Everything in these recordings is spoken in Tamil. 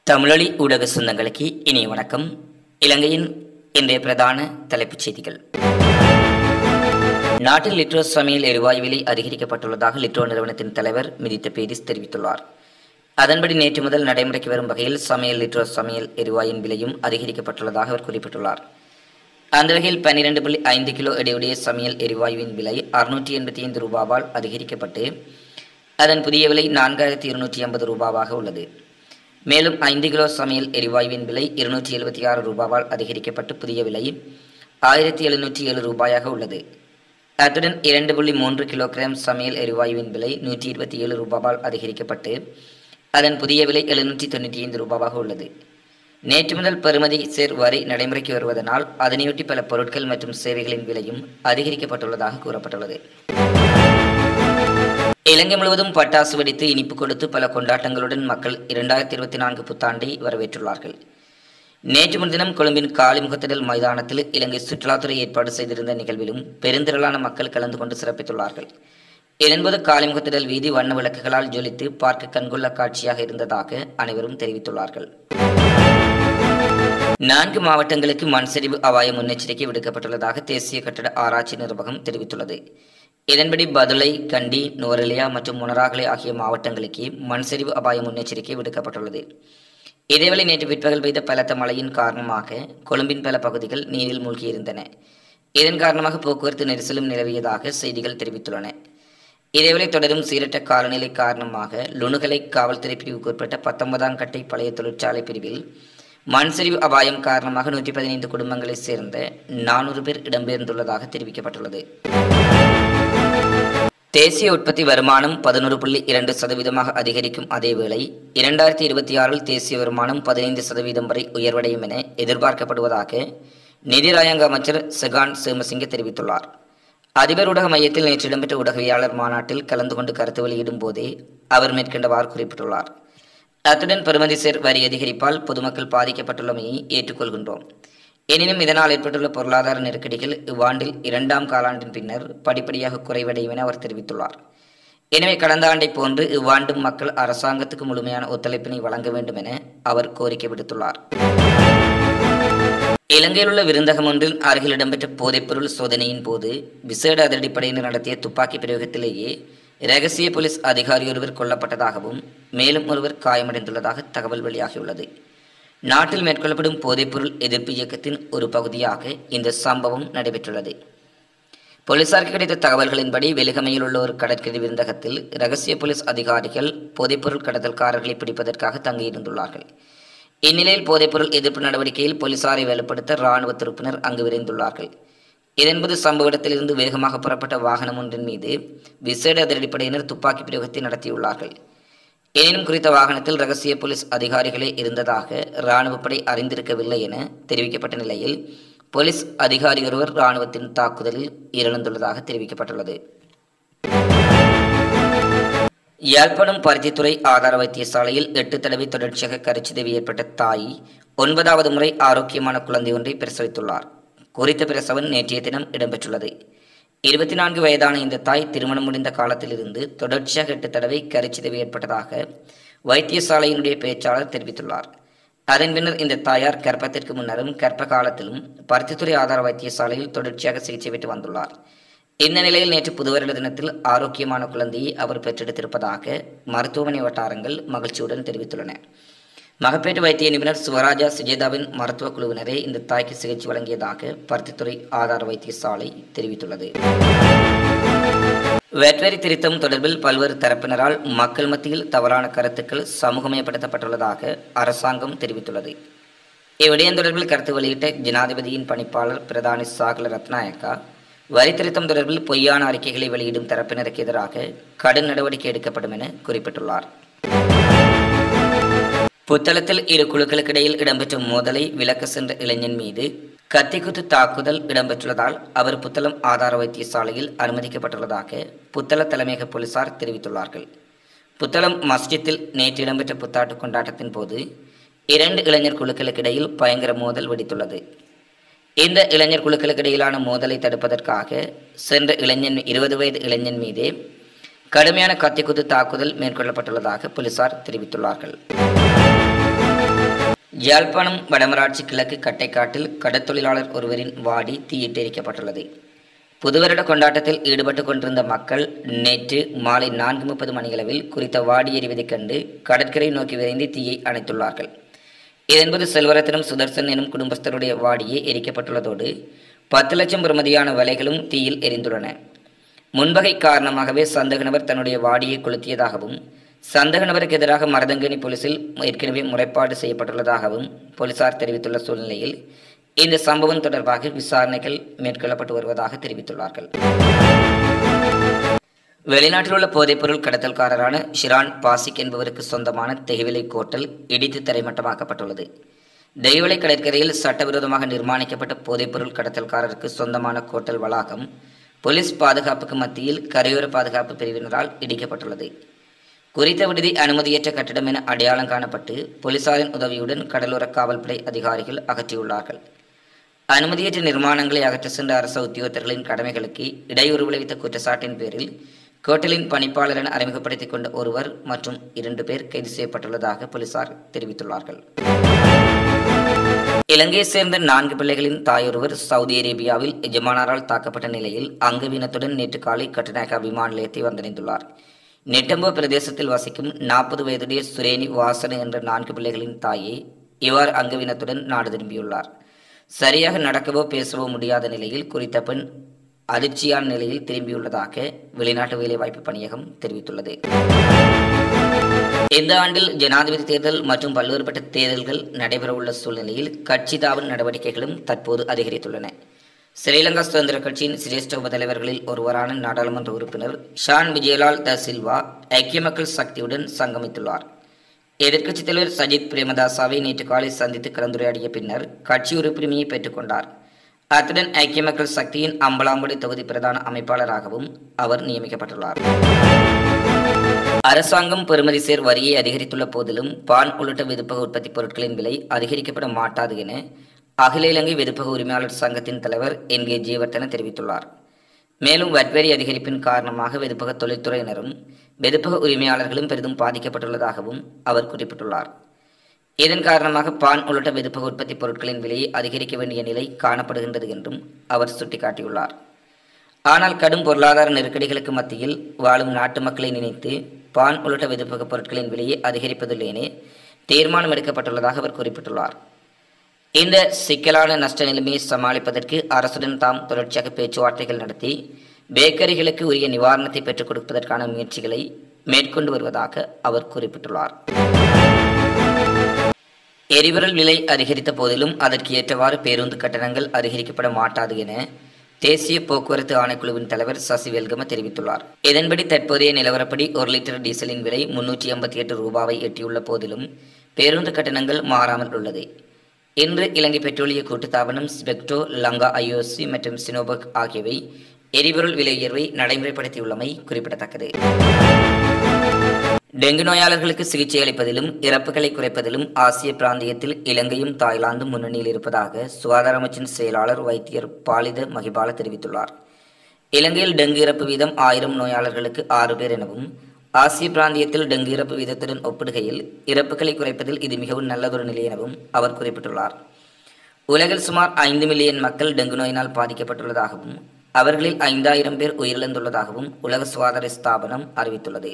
தமிழொலி ஊடக சொந்தங்களுக்கு இனிய வணக்கம் இலங்கையின் இன்றைய பிரதான தலைப்புச் செய்திகள் நாட்டில் லிட்ரோ சமையல் எரிவாயு விலை அதிகரிக்கப்பட்டுள்ளதாக லிட்ரோ நிறுவனத்தின் தலைவர் மிதித்த பேரிஸ் தெரிவித்துள்ளார் அதன்படி நேற்று முதல் நடைமுறைக்கு வரும் வகையில் சமையல் லிட்ரோ சமையல் எரிவாயின் விலையும் அதிகரிக்கப்பட்டுள்ளதாக அவர் குறிப்பிட்டுள்ளார் அந்த வகையில் பன்னிரண்டு புள்ளி ஐந்து கிலோ எடையுடைய சமையல் எரிவாயுவின் விலை அறுநூற்றி எண்பத்தி ஐந்து ரூபாவால் அதிகரிக்கப்பட்டு அதன் புதிய விலை நான்காயிரத்தி இருநூற்றி ஐம்பது ரூபாவாக உள்ளது மேலும் ஐந்து கிலோ சமையல் எரிவாயுவின் விலை இருநூற்றி எழுபத்தி ஆறு ரூபாவால் அதிகரிக்கப்பட்டு புதிய விலை ஆயிரத்தி எழுநூற்றி ஏழு ரூபாயாக உள்ளது அத்துடன் இரண்டு புள்ளி மூன்று கிலோகிராம் சமையல் எரிவாயுவின் விலை நூற்றி இருபத்தி ஏழு ரூபாவால் அதிகரிக்கப்பட்டு அதன் புதிய விலை எழுநூற்றி தொண்ணூற்றி ஐந்து ரூபாவாக உள்ளது நேற்று முதல் பெறுமதி சேர் வரி நடைமுறைக்கு வருவதனால் அதனையொட்டி பல பொருட்கள் மற்றும் சேவைகளின் விலையும் அதிகரிக்கப்பட்டுள்ளதாக கூறப்பட்டுள்ளது இலங்கை முழுவதும் பட்டாசு வெடித்து இனிப்பு கொடுத்து பல கொண்டாட்டங்களுடன் மக்கள் இரண்டாயிரத்தி இருபத்தி நான்கு புத்தாண்டை வரவேற்றுள்ளார்கள் நேற்று முன்தினம் கொழும்பின் காலிமுகத்திடல் மைதானத்தில் இலங்கை சுற்றுலாத்துறை ஏற்பாடு செய்திருந்த நிகழ்விலும் பெருந்திரளான மக்கள் கலந்து கொண்டு சிறப்பித்துள்ளார்கள் இதன்போது காலிமுகத்திடல் வீதி வண்ண விளக்குகளால் ஜொலித்து பார்க்க கண்கொள்ள காட்சியாக இருந்ததாக அனைவரும் தெரிவித்துள்ளார்கள் நான்கு மாவட்டங்களுக்கு மண் சரிவு அபாய முன்னெச்சரிக்கை விடுக்கப்பட்டுள்ளதாக தேசிய கட்டட ஆராய்ச்சி நிர்வாகம் தெரிவித்துள்ளது இதன்படி பதுளை கண்டி நுவரெலியா மற்றும் முனராகலை ஆகிய மாவட்டங்களுக்கு மண் சரிவு அபாய முன்னெச்சரிக்கை விடுக்கப்பட்டுள்ளது இதேவேளை நேற்று பிற்பகல் பெய்த பலத்த மழையின் காரணமாக கொழும்பின் பல பகுதிகள் நீரில் மூழ்கியிருந்தன இதன் காரணமாக போக்குவரத்து நெரிசலும் நிலவியதாக செய்திகள் தெரிவித்துள்ளன இதேவேளை தொடரும் சீரற்ற காலநிலை காரணமாக லுணுகலை காவல்துறை பிரிவுக்கு உட்பட்ட பத்தொன்பதாம் கட்டை பழைய தொழிற்சாலை பிரிவில் மண் சரிவு அபாயம் காரணமாக நூற்றி பதினைந்து குடும்பங்களைச் சேர்ந்த நானூறு பேர் இடம்பெயர்ந்துள்ளதாக தெரிவிக்கப்பட்டுள்ளது தேசிய உற்பத்தி வருமானம் பதினொரு புள்ளி இரண்டு சதவீதமாக அதிகரிக்கும் அதேவேளை இரண்டாயிரத்தி இருபத்தி ஆறில் தேசிய வருமானம் பதினைந்து சதவீதம் வரை உயர்வடையும் என எதிர்பார்க்கப்படுவதாக நிதி ராயங்க அமைச்சர் செகான் சேமசிங்க தெரிவித்துள்ளார் அதிபர் ஊடக மையத்தில் நேற்று இடம்பெற்ற ஊடகவியாளர் மாநாட்டில் கலந்து கொண்டு கருத்து வெளியிடும் போதே அவர் மேற்கண்டவாறு குறிப்பிட்டுள்ளார் அத்துடன் பெறுமதி சேர் வரி அதிகரிப்பால் பொதுமக்கள் பாதிக்கப்பட்டுள்ளமையை ஏற்றுக்கொள்கின்றோம் எனினும் இதனால் ஏற்பட்டுள்ள பொருளாதார நெருக்கடிகள் இவ்வாண்டில் இரண்டாம் காலாண்டின் பின்னர் படிப்படியாக குறைவடையும் என அவர் தெரிவித்துள்ளார் எனவே கடந்த ஆண்டை போன்று இவ்வாண்டும் மக்கள் அரசாங்கத்துக்கு முழுமையான ஒத்துழைப்பினை வழங்க வேண்டும் என அவர் கோரிக்கை விடுத்துள்ளார் இலங்கையில் உள்ள விருந்தகம் ஒன்றில் அருகில் இடம்பெற்ற போதைப்பொருள் சோதனையின் போது விசேட அதிரடிப்படையினர் நடத்திய துப்பாக்கி பிரயோகத்திலேயே இரகசிய போலீஸ் அதிகாரி ஒருவர் கொல்லப்பட்டதாகவும் மேலும் ஒருவர் காயமடைந்துள்ளதாக தகவல் வெளியாகியுள்ளது நாட்டில் மேற்கொள்ளப்படும் போதைப்பொருள் எதிர்ப்பு இயக்கத்தின் ஒரு பகுதியாக இந்த சம்பவம் நடைபெற்றுள்ளது போலீசாருக்கு கிடைத்த தகவல்களின்படி வெலிகமையில் உள்ள ஒரு கடற்கரை விருந்தகத்தில் ரகசிய போலீஸ் அதிகாரிகள் போதைப்பொருள் கடத்தல்காரர்களை பிடிப்பதற்காக தங்கியிருந்துள்ளார்கள் இந்நிலையில் போதைப்பொருள் எதிர்ப்பு நடவடிக்கையில் போலீசாரை வலுப்படுத்த இராணுவ துருப்பினர் அங்கு விரைந்துள்ளார்கள் இதன்போது சம்பவ இடத்திலிருந்து வேகமாக புறப்பட்ட வாகனம் ஒன்றின் மீது விசேட அதிரடிப்படையினர் துப்பாக்கி பிரயோகத்தை நடத்தியுள்ளார்கள் எனினும் குறித்த வாகனத்தில் ரகசிய போலீஸ் அதிகாரிகளே இருந்ததாக இராணுவப்படை அறிந்திருக்கவில்லை என தெரிவிக்கப்பட்ட நிலையில் போலீஸ் அதிகாரி ஒருவர் இராணுவத்தின் தாக்குதலில் இறந்துள்ளதாக தெரிவிக்கப்பட்டுள்ளது யாழ்ப்பாணம் பருத்தித்துறை ஆதார வைத்தியசாலையில் எட்டு தடவை தொடர்ச்சியாக கருச்சிதவி ஏற்பட்ட தாய் ஒன்பதாவது முறை ஆரோக்கியமான குழந்தை ஒன்றை பிரசவித்துள்ளார் குறித்த பிரசவம் நேற்றைய தினம் இடம்பெற்றுள்ளது இருபத்தி நான்கு வயதான இந்த தாய் திருமணம் முடிந்த காலத்திலிருந்து தொடர்ச்சியாக எட்டு தடவை கருச்சிதவி ஏற்பட்டதாக வைத்தியசாலையினுடைய பேச்சாளர் தெரிவித்துள்ளார் அதன் பின்னர் இந்த தாயார் கர்ப்பத்திற்கு முன்னரும் கர்ப்ப காலத்திலும் பருத்தித்துறை ஆதார வைத்தியசாலையில் தொடர்ச்சியாக சிகிச்சை பெற்று வந்துள்ளார் இந்த நிலையில் நேற்று புதுவருட தினத்தில் ஆரோக்கியமான குழந்தையை அவர் பெற்றெடுத்திருப்பதாக மருத்துவமனை வட்டாரங்கள் மகிழ்ச்சியுடன் தெரிவித்துள்ளன மகப்பேட்டு வைத்திய நிபுணர் சிவராஜா சுஜேதாவின் மருத்துவ குழுவினரே இந்த தாய்க்கு சிகிச்சை வழங்கியதாக பருத்தித்துறை ஆதார வைத்தியசாலை தெரிவித்துள்ளது வெட்வரி திருத்தம் தொடர்பில் பல்வேறு தரப்பினரால் மக்கள் மத்தியில் தவறான கருத்துக்கள் சமூகமயப்படுத்தப்பட்டுள்ளதாக அரசாங்கம் தெரிவித்துள்ளது இவ்விடயம் தொடர்பில் கருத்து வெளியிட்ட ஜனாதிபதியின் பணிப்பாளர் பிரதானி சாகல ரத்நாயக்கா வரி திருத்தம் தொடர்பில் பொய்யான அறிக்கைகளை வெளியிடும் தரப்பினருக்கு எதிராக கடும் நடவடிக்கை எடுக்கப்படும் என குறிப்பிட்டுள்ளார் புத்தளத்தில் இரு குழுக்களுக்கிடையில் இடம்பெற்ற மோதலை விலக்க சென்ற இளைஞன் மீது கத்திக்குத்து தாக்குதல் இடம்பெற்றுள்ளதால் அவர் புத்தளம் ஆதார வைத்தியசாலையில் அனுமதிக்கப்பட்டுள்ளதாக புத்தள தலைமையக போலீசார் தெரிவித்துள்ளார்கள் புத்தளம் மஸ்ஜித்தில் நேற்று இடம்பெற்ற புத்தாட்டு கொண்டாட்டத்தின் போது இரண்டு இளைஞர் குழுக்களுக்கிடையில் பயங்கர மோதல் வெடித்துள்ளது இந்த இளைஞர் குழுக்களுக்கிடையிலான மோதலை தடுப்பதற்காக சென்ற இளைஞன் இருபது வயது இளைஞன் மீதே கடுமையான கத்திக்குத்து தாக்குதல் மேற்கொள்ளப்பட்டுள்ளதாக போலீசார் தெரிவித்துள்ளார்கள் யாழ்ப்பாணம் வடமராட்சி கிழக்கு கட்டைக்காட்டில் கடற்தொழிலாளர் ஒருவரின் வாடி தீயிட்டு எரிக்கப்பட்டுள்ளது புதுவருட கொண்டாட்டத்தில் ஈடுபட்டு கொண்டிருந்த மக்கள் நேற்று மாலை நான்கு முப்பது மணியளவில் குறித்த வாடி எறிவதைக் கண்டு கடற்கரை நோக்கி விரைந்து தீயை அணைத்துள்ளார்கள் இதன்போது செல்வரத்தினம் சுதர்சன் எனும் குடும்பஸ்தருடைய வாடியே எரிக்கப்பட்டுள்ளதோடு பத்து லட்சம் பெறுமதியான வலைகளும் தீயில் எரிந்துள்ளன முன்பகை காரணமாகவே சந்தக நபர் தன்னுடைய வாடியை கொளுத்தியதாகவும் சந்தக நபருக்கு எதிராக மரதங்கனி போலீசில் ஏற்கனவே முறைப்பாடு செய்யப்பட்டுள்ளதாகவும் போலீசார் தெரிவித்துள்ள சூழ்நிலையில் இந்த சம்பவம் தொடர்பாக விசாரணைகள் மேற்கொள்ளப்பட்டு வருவதாக தெரிவித்துள்ளார்கள் வெளிநாட்டில் உள்ள போதைப்பொருள் கடத்தல்காரரான ஷிரான் பாசிக் என்பவருக்கு சொந்தமான தெஹிவிலை கோட்டல் இடித்து தரைமட்டமாக்கப்பட்டுள்ளது தெய்வலை கடற்கரையில் சட்டவிரோதமாக நிர்மாணிக்கப்பட்ட போதைப்பொருள் கடத்தல்காரருக்கு சொந்தமான கோட்டல் வளாகம் போலீஸ் பாதுகாப்புக்கு மத்தியில் கரையோர பாதுகாப்பு பிரிவினரால் இடிக்கப்பட்டுள்ளது குறித்த விடுதி அனுமதியற்ற கட்டிடம் என அடையாளம் காணப்பட்டு போலீசாரின் உதவியுடன் கடலோர காவல்படை அதிகாரிகள் அகற்றியுள்ளார்கள் அனுமதியற்ற நிர்மாணங்களை அகற்ற சென்ற அரசு உத்தியோகத்தர்களின் கடமைகளுக்கு இடையூறு விளைவித்த குற்றச்சாட்டின் பேரில் கோட்டலின் பணிப்பாளர் என அறிமுகப்படுத்திக் கொண்ட ஒருவர் மற்றும் இரண்டு பேர் கைது செய்யப்பட்டுள்ளதாக போலீசார் தெரிவித்துள்ளார்கள் இலங்கையை சேர்ந்த நான்கு பிள்ளைகளின் தாயொருவர் சவுதி அரேபியாவில் எஜமானாரால் தாக்கப்பட்ட நிலையில் அங்கவீனத்துடன் நேற்று காலை கட்டுநாயக்கா விமான நிலையத்தை வந்தடைந்துள்ளார் நெட்டம்போ பிரதேசத்தில் வசிக்கும் நாற்பது வயதுடைய சுரேனி வாசன என்ற நான்கு பிள்ளைகளின் தாயே இவ்வாறு அங்கவீனத்துடன் நாடு திரும்பியுள்ளார் சரியாக நடக்கவோ பேசவோ முடியாத நிலையில் குறித்த பெண் அதிர்ச்சியான நிலையில் திரும்பியுள்ளதாக வெளிநாட்டு வேலைவாய்ப்பு பணியகம் தெரிவித்துள்ளது இந்த ஆண்டில் ஜனாதிபதி தேர்தல் மற்றும் பல்வேறுபட்ட தேர்தல்கள் நடைபெறவுள்ள சூழ்நிலையில் கட்சி தாவல் நடவடிக்கைகளும் தற்போது அதிகரித்துள்ளன ஸ்ரீலங்கா சுதந்திர கட்சியின் சிரேஷ்ட உபதலைவர்களில் ஒருவரான நாடாளுமன்ற உறுப்பினர் ஷான் விஜயலால் த சில்வா ஐக்கிய மக்கள் சக்தியுடன் சங்கமித்துள்ளார் எதிர்க்கட்சித் தலைவர் சஜித் பிரேமதாசாவை நேற்று காலை சந்தித்து கலந்துரையாடிய பின்னர் கட்சி உறுப்பினரையை பெற்றுக்கொண்டார் அத்துடன் ஐக்கிய மக்கள் சக்தியின் அம்பலாங்குடி தொகுதி பிரதான அமைப்பாளராகவும் அவர் நியமிக்கப்பட்டுள்ளார் அரசாங்கம் பெறுமதி சேர் வரியை அதிகரித்துள்ள போதிலும் பான் உள்ளிட்ட வெதுப்பக உற்பத்தி பொருட்களின் விலை அதிகரிக்கப்பட மாட்டாது என அகில இலங்கை வெதுப்பக உரிமையாளர் சங்கத்தின் தலைவர் என் கே ஜீவர்த்தன தெரிவித்துள்ளார் மேலும் வட்வரி அதிகரிப்பின் காரணமாக வெதுப்பக தொழில்துறையினரும் வெதுப்பக உரிமையாளர்களும் பெரிதும் பாதிக்கப்பட்டுள்ளதாகவும் அவர் குறிப்பிட்டுள்ளார் இதன் காரணமாக பான் உள்ளிட்ட வெதுப்பக உற்பத்தி பொருட்களின் விலையை அதிகரிக்க வேண்டிய நிலை காணப்படுகின்றது என்றும் அவர் சுட்டிக்காட்டியுள்ளார் ஆனால் கடும் பொருளாதார நெருக்கடிகளுக்கு மத்தியில் வாழும் நாட்டு மக்களை நினைத்து பான் உள்ளிட்ட வெதுப்பக பொருட்களின் விலையை அதிகரிப்பதில்லேனே தீர்மானம் எடுக்கப்பட்டுள்ளதாக அவர் குறிப்பிட்டுள்ளார் இந்த சிக்கலான நஷ்ட நிலைமையை சமாளிப்பதற்கு அரசுடன் தாம் தொடர்ச்சியாக பேச்சுவார்த்தைகள் நடத்தி பேக்கரிகளுக்கு உரிய நிவாரணத்தை பெற்றுக் கொடுப்பதற்கான முயற்சிகளை மேற்கொண்டு வருவதாக அவர் குறிப்பிட்டுள்ளார் எரிபொருள் விலை அதிகரித்த போதிலும் அதற்கு ஏற்றவாறு பேருந்து கட்டணங்கள் அதிகரிக்கப்பட மாட்டாது என தேசிய போக்குவரத்து ஆணைக்குழுவின் தலைவர் சசி வெல்கம தெரிவித்துள்ளார் இதன்படி தற்போதைய நிலவரப்படி ஒரு லிட்டர் டீசலின் விலை முன்னூற்றி எண்பத்தி எட்டு ரூபாவை எட்டியுள்ள போதிலும் பேருந்து கட்டணங்கள் மாறாமல் உள்ளது இன்று இலங்கை பெட்ரோலிய கூட்டுத்தாபனம் ஸ்பெக்டோ லங்கா ஐஓசி மற்றும் சினோபக் ஆகியவை எரிபொருள் விலை உயர்வை நடைமுறைப்படுத்தியுள்ளமை குறிப்பிடத்தக்கது டெங்கு நோயாளர்களுக்கு சிகிச்சை அளிப்பதிலும் இறப்புகளை குறைப்பதிலும் ஆசிய பிராந்தியத்தில் இலங்கையும் தாய்லாந்தும் முன்னணியில் இருப்பதாக சுகாதார அமைச்சின் செயலாளர் வைத்தியர் பாலித மகிபால தெரிவித்துள்ளார் இலங்கையில் டெங்கு இறப்பு வீதம் ஆயிரம் நோயாளர்களுக்கு ஆறு பேர் எனவும் ஆசிய பிராந்தியத்தில் டெங்கு இறப்பு வீதத்துடன் ஒப்பிடுகையில் இறப்புகளை குறைப்பதில் இது மிகவும் நல்லதொரு நிலை எனவும் அவர் குறிப்பிட்டுள்ளார் உலகில் சுமார் ஐந்து மில்லியன் மக்கள் டெங்கு நோயினால் பாதிக்கப்பட்டுள்ளதாகவும் அவர்களில் ஐந்தாயிரம் பேர் உயிரிழந்துள்ளதாகவும் உலக சுகாதார ஸ்தாபனம் அறிவித்துள்ளது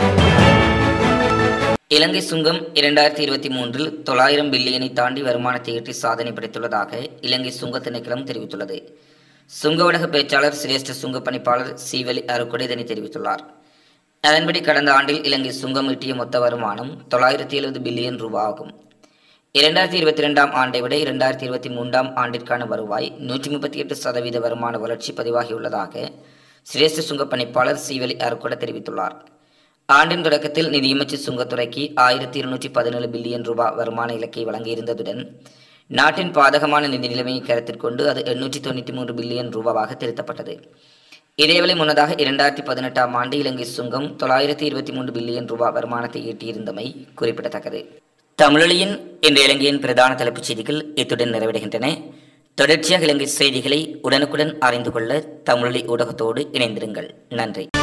இலங்கை சுங்கம் இரண்டாயிரத்தி இருபத்தி மூன்றில் தொள்ளாயிரம் பில்லியனை தாண்டி வருமானத்தை ஈட்டி சாதனை படைத்துள்ளதாக இலங்கை சுங்க திணைக்களம் தெரிவித்துள்ளது சுங்க ஊடக பேச்சாளர் சிரேஷ்ட சுங்க பணிப்பாளர் சீவலி அருக்குடை இதனை தெரிவித்துள்ளார் அதன்படி கடந்த ஆண்டில் இலங்கை சுங்கம் ஈட்டிய மொத்த வருமானம் தொள்ளாயிரத்தி எழுபது பில்லியன் ரூபாய் ஆகும் இரண்டாயிரத்தி இருபத்தி ரெண்டாம் ஆண்டை விட இரண்டாயிரத்தி இருபத்தி மூன்றாம் ஆண்டிற்கான வருவாய் நூற்றி முப்பத்தி எட்டு சதவீத வருமான வளர்ச்சி பதிவாகியுள்ளதாக சிரேஷ்ட சுங்க பணிப்பாளர் சீவலி அருக்குட தெரிவித்துள்ளார் ஆண்டின் தொடக்கத்தில் நிதியமைச்சு சுங்கத்துறைக்கு ஆயிரத்தி இருநூற்றி பதினேழு பில்லியன் ரூபாய் வருமான இலக்கை வழங்கியிருந்ததுடன் நாட்டின் பாதகமான நிதி நிலைமையை கருத்தில் கொண்டு அது எண்ணூற்றி தொண்ணூற்றி மூன்று பில்லியன் ரூபாவாக திருத்தப்பட்டது இதேவேளை முன்னதாக இரண்டாயிரத்தி பதினெட்டாம் ஆண்டு இலங்கை சுங்கம் தொள்ளாயிரத்தி இருபத்தி மூன்று பில்லியன் ரூபாய் வருமானத்தை ஈட்டியிருந்தமை குறிப்பிடத்தக்கது தமிழொலியின் இன்று இலங்கையின் பிரதான தலைப்புச் செய்திகள் இத்துடன் நிறைவடைகின்றன தொடர்ச்சியாக இலங்கை செய்திகளை உடனுக்குடன் அறிந்து கொள்ள தமிழொலி ஊடகத்தோடு இணைந்திருங்கள் நன்றி